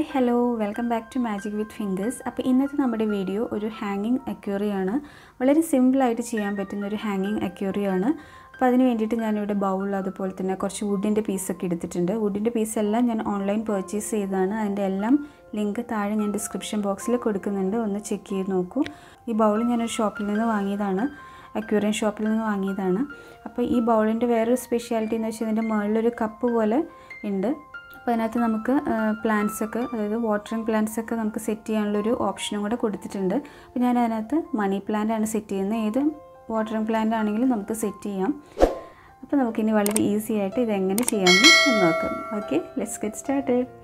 hi hello welcome back to magic with fingers അപ്പോൾ ഇന്നത്തെ നമ്മുടെ വീഡിയോ ഒരു ഹാങ്ങിങ് അക്യൂറിയാണ് വളരെ സിമ്പിളായിട്ട് ചെയ്യാൻ പറ്റുന്ന ഒരു ഹാങ്ങിങ് അക്യൂറിയാണ് അപ്പോൾ അതിന് വേണ്ടിയിട്ട് ഞാനിവിടെ ബൗൾ അതുപോലെ തന്നെ കുറച്ച് വുഡിൻ്റെ പീസൊക്കെ എടുത്തിട്ടുണ്ട് വുഡിൻ്റെ പീസെല്ലാം ഞാൻ ഓൺലൈൻ പർച്ചേസ് ചെയ്തതാണ് അതിൻ്റെ എല്ലാം ലിങ്ക് താഴെ ഞാൻ ഡിസ്ക്രിപ്ഷൻ ബോക്സിൽ കൊടുക്കുന്നുണ്ട് ഒന്ന് ചെക്ക് ചെയ്ത് നോക്കൂ ഈ ബൗൾ ഞാനൊരു ഷോപ്പിൽ നിന്ന് വാങ്ങിയതാണ് അക്യൂറിയൻ ഷോപ്പിൽ നിന്ന് വാങ്ങിയതാണ് അപ്പോൾ ഈ ബൗളിൻ്റെ വേറൊരു സ്പെഷ്യാലിറ്റി എന്ന് വെച്ചാൽ ഇതിൻ്റെ മുകളിലൊരു കപ്പ് പോലെ ഉണ്ട് അപ്പോൾ അതിനകത്ത് നമുക്ക് പ്ലാന്റ്സ് ഒക്കെ അതായത് വാട്ടറിങ് പ്ലാന്റ്സ് ഒക്കെ നമുക്ക് സെറ്റ് ചെയ്യാനുള്ളൊരു ഓപ്ഷനും കൂടെ കൊടുത്തിട്ടുണ്ട് അപ്പോൾ ഞാൻ അതിനകത്ത് മണി പ്ലാന്റ് ആണ് സെറ്റ് ചെയ്യുന്നത് ഏത് വാട്ടറിങ് പ്ലാന്റ് ആണെങ്കിലും നമുക്ക് സെറ്റ് ചെയ്യാം അപ്പോൾ നമുക്കിനി വളരെ ഈസി ആയിട്ട് ഇതെങ്ങനെ ചെയ്യാമെന്ന് നോക്കാം ഓക്കെ ലെറ്റ്സ് ഗെറ്റ് സ്റ്റാർട്ടഡ്